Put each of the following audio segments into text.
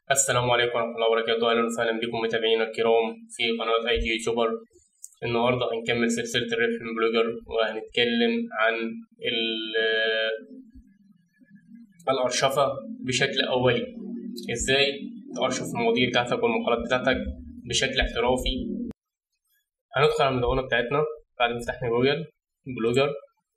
السلام عليكم ورحمة الله وبركاته أهلا وسهلا بكم متابعينا الكرام في قناة أي تي يوتيوبر النهاردة هنكمل سلسلة الربح من بلوجر وهنتكلم عن ال- الأرشفة بشكل أولي إزاي تأرشف المواضيع بتاعتك والمقالات بتاعتك بشكل احترافي هندخل على المدونة بتاعتنا بعد ما فتحنا جوجل بلوجر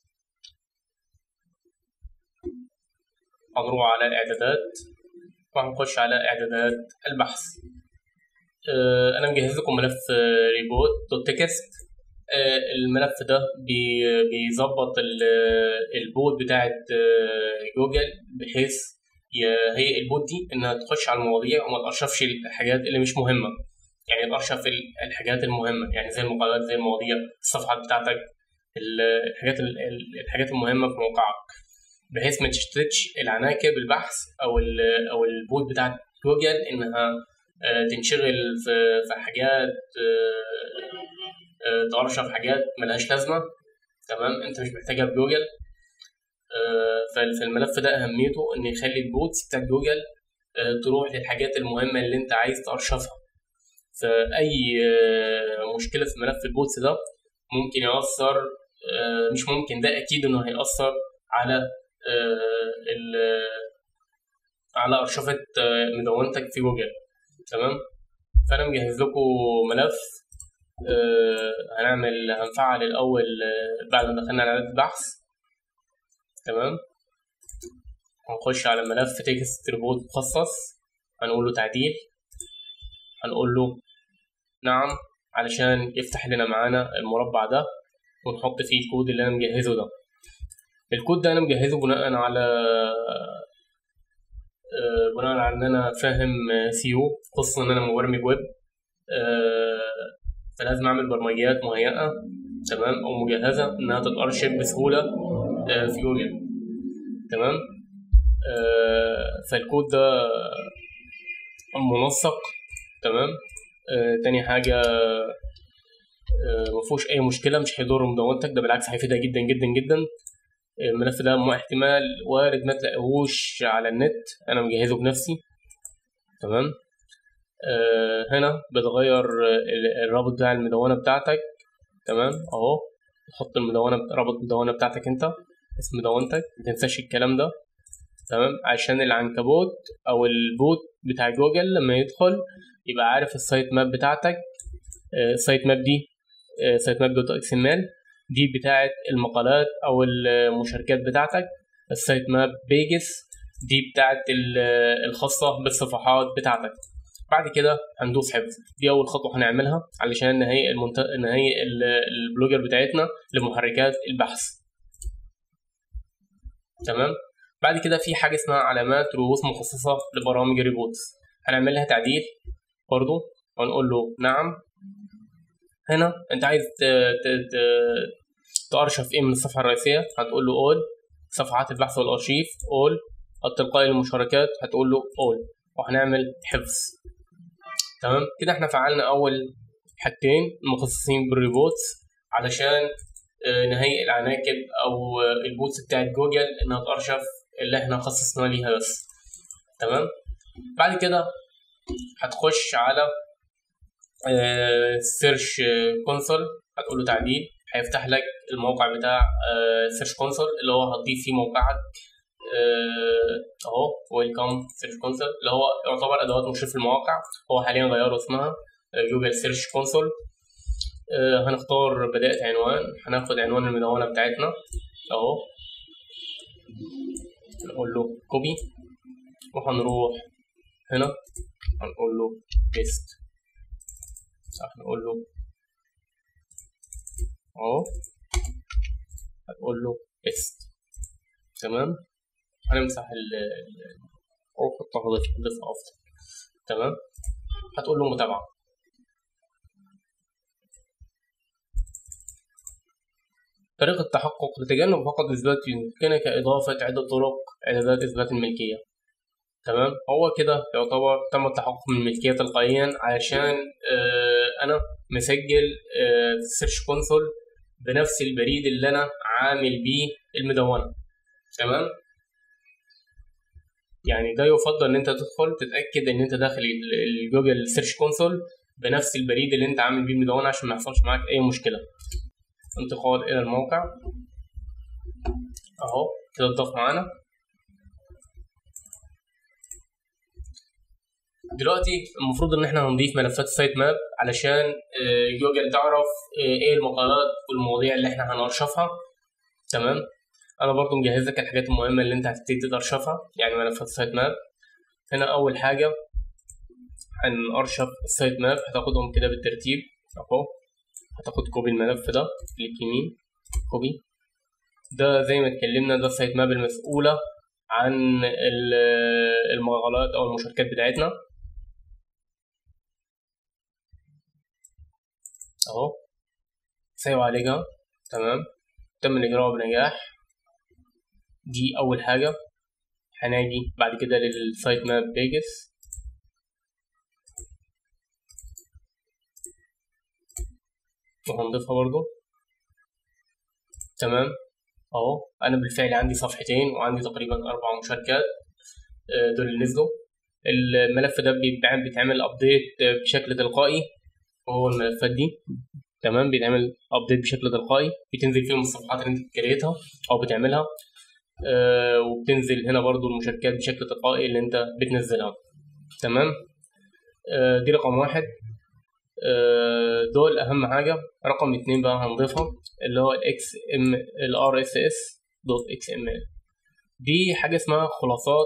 هنروح على إعدادات وهنخش على إعدادات البحث آه، أنا مجهز لكم ملف ريبوت دوت تكست الملف ده بي- بيظبط ال- البوت بتاعت آه، جوجل بحيث ي- هي البوت دي إنها تخش على المواضيع وما تأرشفش الحاجات اللي مش مهمة يعني تأرشف ال- الحاجات المهمة يعني زي المقالات زي المواضيع الصفحات بتاعتك ال- الحاجات ال- ال- الحاجات المهمة في موقعك بحيث ما تشتتش العناكب البحث او ال او البوت بتاعت جوجل انها آه، تنشغل في في حاجات آه، آه، تقرشف حاجات ملهاش لازمه تمام انت مش محتاجها في جوجل آه، فال- فالملف ده اهميته ان يخلي البوتس بتاعت جوجل آه، تروح للحاجات المهمه اللي انت عايز تقرشفها فاي آه، مشكله في ملف البوتس ده ممكن يأثر آه، مش ممكن ده اكيد انه هيأثر على آه، ال- على أرشفة آه، مدونتك في جوجل تمام فأنا مجهز لكم ملف آه، هنعمل هنفعل الأول آه، بعد ما دخلنا على إعداد البحث تمام هنخش على ملف تكست ريبورت مخصص هنقول له تعديل هنقول له نعم علشان يفتح لنا معانا المربع ده ونحط فيه الكود اللي أنا مجهزه ده الكود ده انا مجهزه بناء على آه، بناء على ان انا فاهم سيو خصوصا ان انا مبرمج ويب آه، فلازم اعمل برمجيات مهيئه تمام او مجهزه انها تتارشف بسهوله آه، في جوجل تمام آه، فالكود ده منسق تمام آه، تاني حاجه آه، مفهوش اي مشكله مش هيضر مدونتك ده بالعكس هيفيدها جدا جدا جدا الملف ده مو احتمال وارد ما تلاقيهوش على النت انا مجهزه بنفسي تمام آه هنا بتغير ال- الرابط بتاع المدونة بتاعتك تمام اهو تحط المدونة رابط المدونة بتاعتك انت اسم مدونتك متنساش الكلام ده تمام عشان العنكبوت او البوت بتاع جوجل لما يدخل يبقى عارف السايت ماب بتاعتك آه، السايت ماب دي آه، سايت ماب دوت اكس ام ال دي بتاعت المقالات او المشاركات بتاعتك السايت ماب بيجز دي بتاعت ال- الخاصة بالصفحات بتاعتك بعد كده هندوس حفظ دي اول خطوة هنعملها علشان نهيئ المنت... نهيئ ال- البلوجر بتاعتنا لمحركات البحث تمام بعد كده في حاجة اسمها علامات رؤوس مخصصة لبرامج الريبوتس هنعمل لها تعديل برضو ونقول له نعم هنا انت عايز ت... ت... ت... تأرشف ايه من الصفحة الرئيسية هتقول له all صفحات البحث والأرشيف all التلقائي للمشاركات هتقول له all وهنعمل حفظ تمام كده احنا فعلنا أول حاجتين مخصصين بالريبوتس علشان آه، نهيئ العناكب أو آه، البوتس بتاعت جوجل إنها تأرشف اللي احنا خصصنا ليها بس تمام بعد كده هتخش على سيرش كونسول هتقول له تعديل هيفتح لك الموقع بتاع سيرش كونسول اللي هو هتضيف فيه موقعك آه، اهو ويلكم سيرش كونسول اللي هو يعتبر ادوات مشرف المواقع هو حاليا غيروا اسمها جوجل سيرش كونسول هنختار بداية عنوان هناخد عنوان المدونة بتاعتنا اهو نقول له كوبي وهنروح هنا هنقول له بيست صح نقول له اهو هتقول له بيست تمام هنمسح ال ال- او حطها ضيف ضيف افضل تمام هتقول له متابعة طريقة التحقق لتجنب فقط إثبات يمكنك إضافة عدة طرق إعدادات إثبات الملكية تمام هو كده يعتبر تم التحقق من الملكية تلقائيا علشان آه أنا مسجل آه في السيرش كونسول بنفس البريد اللي أنا عامل بيه المدونة تمام يعني ده يفضل ان انت تدخل تتاكد ان انت داخل الجوجل سيرش كونسول بنفس البريد اللي انت عامل بيه المدونه عشان ما يحصلش معاك اي مشكله انتقال الى الموقع اهو كده اتضاف معانا دلوقتي المفروض ان احنا هنضيف ملفات السايت ماب علشان آه، جوجل تعرف آه، ايه المقالات والمواضيع اللي احنا هنرشفها تمام انا برضو مجهز لك الحاجات المهمه اللي انت هتبتدي ترشفها يعني ملفات السايت ماب هنا اول حاجه هنرشف السايت ماب هتاخدهم كده بالترتيب اهو هتاخد كوبي الملف ده كليك يمين كوبي ده زي ما اتكلمنا ده السايت ماب المسؤولة عن المقالات أو المشاركات بتاعتنا أهو سيب عليها تمام تم الإجراء بنجاح دي أول حاجة هناجي بعد كده للسايت ماب بيجز وهنضيفها برضو تمام اهو انا بالفعل عندي صفحتين وعندي تقريبا اربع مشاركات آه، دول اللي نزلوا الملف ده بيتعمل ابديت بشكل تلقائي وهو الملفات دي تمام بيتعمل ابديت بشكل تلقائي بتنزل فيهم الصفحات اللي انت كريتها او بتعملها آه وبتنزل هنا برضو المشاركات بشكل تلقائي اللي انت بتنزلها تمام آه دي رقم واحد آه، دول اهم حاجه رقم اتنين بقى هنضيفها اللي هو الاكس ام الار اس اس دوت اكس ام ال دي حاجه اسمها خلاصات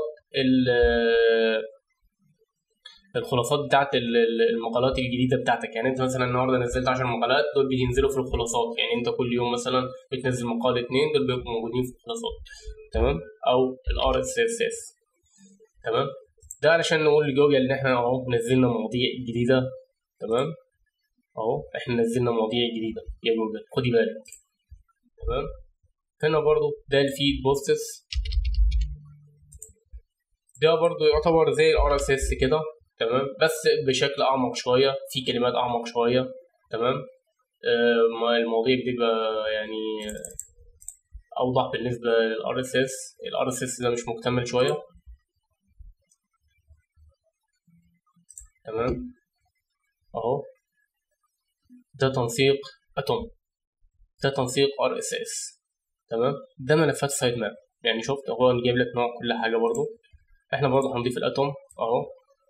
الخلاصات بتاعت المقالات الجديده بتاعتك يعني انت مثلا النهارده نزلت 10 مقالات دول بينزلوا في الخلاصات يعني انت كل يوم مثلا بتنزل مقال اتنين دول بيبقوا موجودين في الخلاصات تمام او الار اس اس اس تمام ده علشان نقول لجوجل ان احنا اهو نزلنا مواضيع جديده تمام اهو احنا نزلنا مواضيع جديده يا جوجل خدي بالك تمام هنا برضو ده الفيد بوستس ده برضو يعتبر زي الار اس اس كده تمام بس بشكل اعمق شويه في كلمات اعمق شويه تمام آه المواضيع بتبقى يعني اوضح بالنسبه للار اس اس الار اس اس ده مش مكتمل شويه تمام اهو ده تنسيق اتوم ده تنسيق ار اس اس تمام ده ملفات سايد ماب يعني شفت هو جايب لك نوع كل حاجه برضو احنا برضو هنضيف الاتوم اهو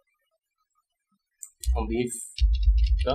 هنضيف ده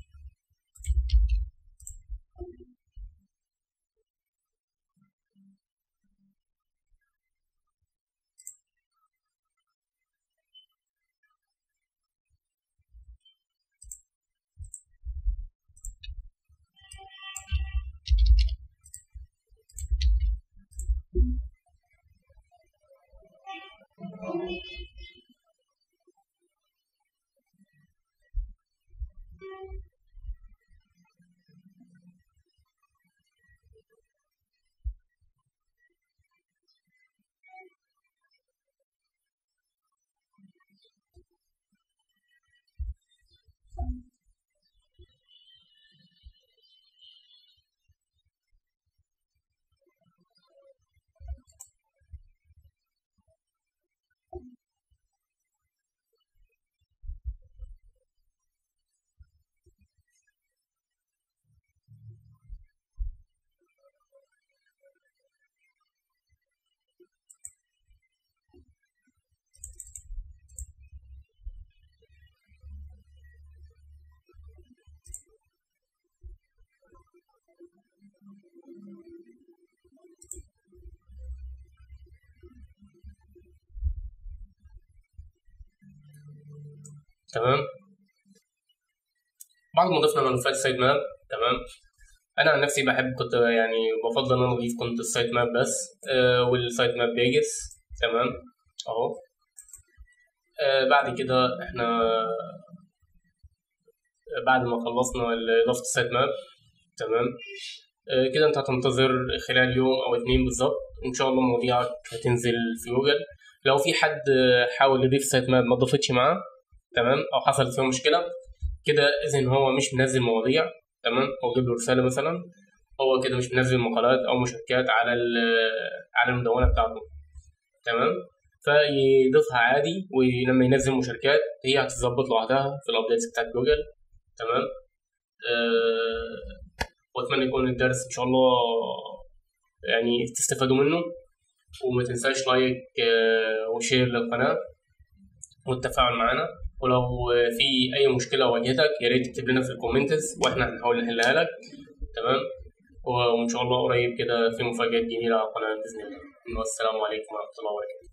تمام بعد ما ضفنا ملفات السايت ماب تمام انا عن نفسي بحب كنت يعني بفضل ان انا اضيف كنت السايت ماب بس آه والسايت ماب بيجز تمام اهو آه بعد كده احنا بعد ما خلصنا اضافه السايت ماب تمام آه كده انت هتنتظر خلال يوم او اتنين بالظبط ان شاء الله مواضيعك هتنزل في جوجل لو في حد حاول يضيف سايت ماب ما ضافتش معاه تمام او حصلت فيه مشكله كده اذا هو مش منزل مواضيع تمام او جيب له رساله مثلا هو كده مش منزل مقالات او مشاركات على على المدونه بتاعته تمام فيضيفها عادي ولما ينزل مشاركات هي هتتظبط لوحدها في الابديتس بتاعت جوجل تمام أه واتمنى يكون الدرس ان شاء الله يعني تستفادوا منه وما تنساش لايك آه، وشير للقناه والتفاعل معنا ولو في اي مشكله واجهتك يا ريت تكتب لنا في الكومنتس واحنا هنحاول نحلها لك تمام وان شاء الله قريب كده في مفاجات جميله على القناه باذن الله والسلام عليكم ورحمه الله وبركاته